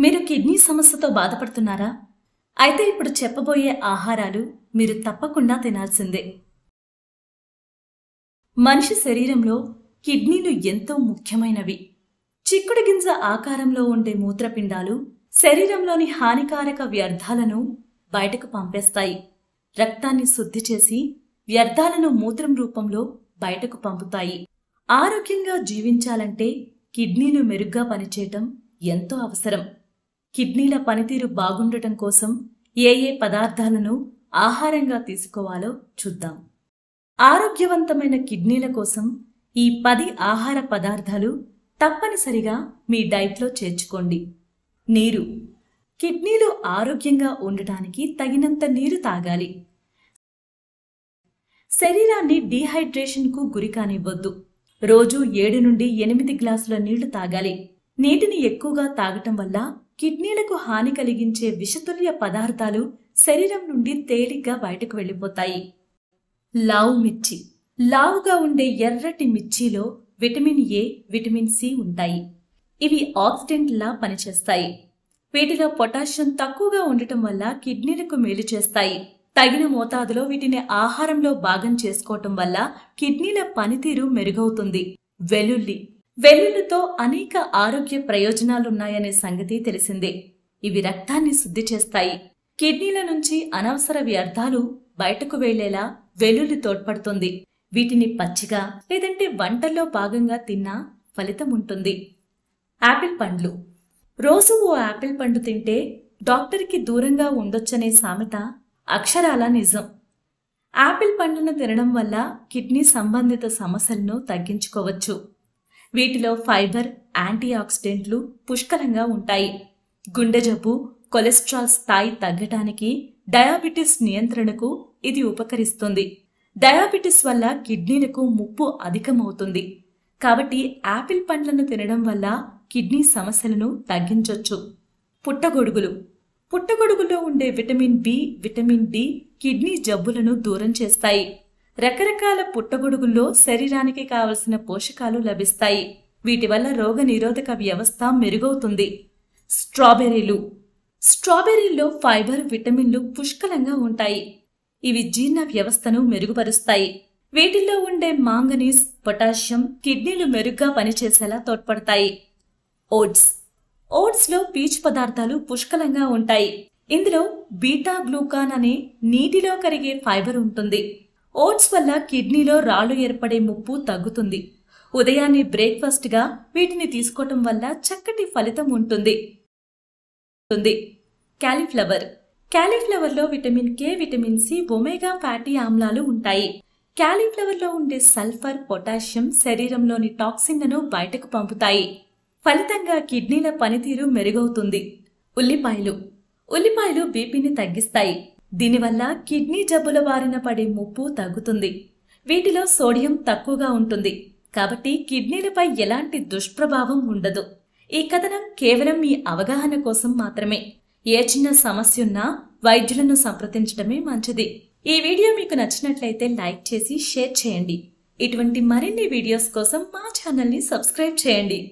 మీరు కిడ్నీ సమస్యతో బాధపడుతున్నారా అయితే ఇప్పుడు చెప్పబోయే ఆహారాలు మీరు తప్పకుండా తినాల్సిందే మనిషి శరీరంలో కిడ్నీలు ఎంతో ముఖ్యమైనవి చిక్కుడు గింజ ఆకారంలో ఉండే మూత్రపిండాలు శరీరంలోని హానికారక వ్యర్థాలను బయటకు పంపేస్తాయి రక్తాన్ని శుద్ధి చేసి వ్యర్థాలను మూత్రం రూపంలో బయటకు పంపుతాయి ఆరోగ్యంగా జీవించాలంటే కిడ్నీలు మెరుగ్గా పనిచేయటం ఎంతో అవసరం కిడ్నీల పనితీరు బాగుండటం కోసం ఏ ఏ పదార్థాలను ఆహారంగా తీసుకోవాలో చూద్దాం ఆరోగ్యవంతమైన కిడ్నీల కోసం ఈ పది ఆహార పదార్థాలు తప్పనిసరిగా మీ డైట్లో చేర్చుకోండి నీరు కిడ్నీలు ఆరోగ్యంగా ఉండటానికి తగినంత నీరు తాగాలి శరీరాన్ని డీహైడ్రేషన్కు గురి కానివ్వద్దు రోజు ఏడు నుండి ఎనిమిది గ్లాసుల నీళ్లు తాగాలి నీటిని ఎక్కువగా తాగటం వల్ల కిడ్నీలకు హాని కలిగించే విషతుల్య పదార్థాలు శరీరం నుండి తేలిగ్గా బయటకు వెళ్ళిపోతాయి లావు మిర్చి లావుగా ఉండే ఎర్రటి మిర్చిలో విటమిన్ ఏ విటమిన్ సి ఉంటాయి ఇవి ఆక్సిడెంట్లా పనిచేస్తాయి వీటిలో పొటాషియం తక్కువగా ఉండటం వల్ల కిడ్నీలకు మేలు చేస్తాయి తగిన మోతాదులో వీటిని ఆహారంలో భాగం చేసుకోవటం వల్ల కిడ్నీల పనితీరు మెరుగవుతుంది వెల్లుల్లి వెల్లుల్లితో అనేక ఆరోగ్య ప్రయోజనాలున్నాయనే సంగతి తెలిసిందే ఇవి రక్తాన్ని శుద్ధి చేస్తాయి కిడ్నీల నుంచి అనవసర వ్యర్థాలు బయటకు వెళ్లేలా వెల్లుల్లి తోడ్పడుతుంది వీటిని పచ్చిగా లేదంటే వంటల్లో భాగంగా తిన్నా ఫలితం ఉంటుంది యాపిల్ పండ్లు రోజు ఓ యాపిల్ పండు తింటే డాక్టర్కి దూరంగా ఉండొచ్చనే సామెత అక్షరాల నిజం యాపిల్ పండ్లను తినడం వల్ల కిడ్నీ సంబంధిత సమస్యలను తగ్గించుకోవచ్చు వీటిలో ఫైబర్ యాంటీ ఆక్సిడెంట్లు పుష్కలంగా ఉంటాయి గుండె జబ్బు కొలెస్ట్రాల్ స్థాయి తగ్గటానికి డయాబెటిస్ నియంత్రణకు ఇది ఉపకరిస్తుంది డయాబెటిస్ వల్ల కిడ్నీలకు ముప్పు అధికమవుతుంది కాబట్టి యాపిల్ పండ్లను తినడం వల్ల కిడ్నీ సమస్యలను తగ్గించొచ్చు పుట్టగొడుగులు పుట్టగొడుగులో ఉండే vitamin B vitamin D kidney జబ్బులను దూరం చేస్తాయి రకరకాల పుట్టగొడుగుల్లో శరీరానికి కావలసిన పోషకాలు లభిస్తాయి వీటి వల్ల రోగ నిరోధక వ్యవస్థ మెరుగవుతుంది స్ట్రాబెర్రీలు స్ట్రాబెర్రీల్లో ఫైబర్ విటమిన్లు పుష్కలంగా ఉంటాయి ఇవి జీర్ణ వ్యవస్థను మెరుగుపరుస్తాయి వీటిల్లో ఉండే మాంగనీస్ పొటాషియం కిడ్నీలు మెరుగ్గా పనిచేసేలా తోడ్పడతాయి ఓట్స్ ఓట్స్లో పీచు పదార్థాలు పుష్కలంగా ఉంటాయి ఇందులో బీటా గ్లూకాన్ అనే నీటిలో కరిగే ఫైబర్ ఉంటుంది ఓట్స్ వల్ల కిడ్నీలో రాళ్లు ఏర్పడే ముప్పు తగ్గుతుంది ఉదయాన్నే బ్రేక్ఫాస్ట్గా వీటిని తీసుకోవటం వల్ల చక్కటి ఫలితం ఉంటుంది ఉంటుంది క్యాలీఫ్లవర్ క్యాలీఫ్లవర్లో vitamin K vitamin C omega fatty ఆమ్లాలు ఉంటాయి క్యాలీఫ్లవర్లో ఉండే సల్ఫర్ పొటాషియం శరీరంలోని టాక్సిన్లను బయటకు పంపుతాయి ఫలితంగా కిడ్నీల పనితీరు మెరుగవుతుంది ఉల్లిపాయలు ఉల్లిపాయలు బీపీని తగ్గిస్తాయి దీనివల్ల కిడ్నీ జబ్బుల బారిన పడే ముప్పు తగ్గుతుంది వీటిలో సోడియం తక్కువగా ఉంటుంది కాబట్టి కిడ్నీలపై ఎలాంటి దుష్ప్రభావం ఉండదు ఈ కథనం కేవలం మీ అవగాహన కోసం మాత్రమే ఏ చిన్న సమస్య ఉన్నా వైద్యులను సంప్రదించడమే మంచిది ఈ వీడియో మీకు నచ్చినట్లయితే లైక్ చేసి షేర్ చేయండి ఇటువంటి మరిన్ని వీడియోస్ కోసం మా ఛానల్ని సబ్స్క్రైబ్ చేయండి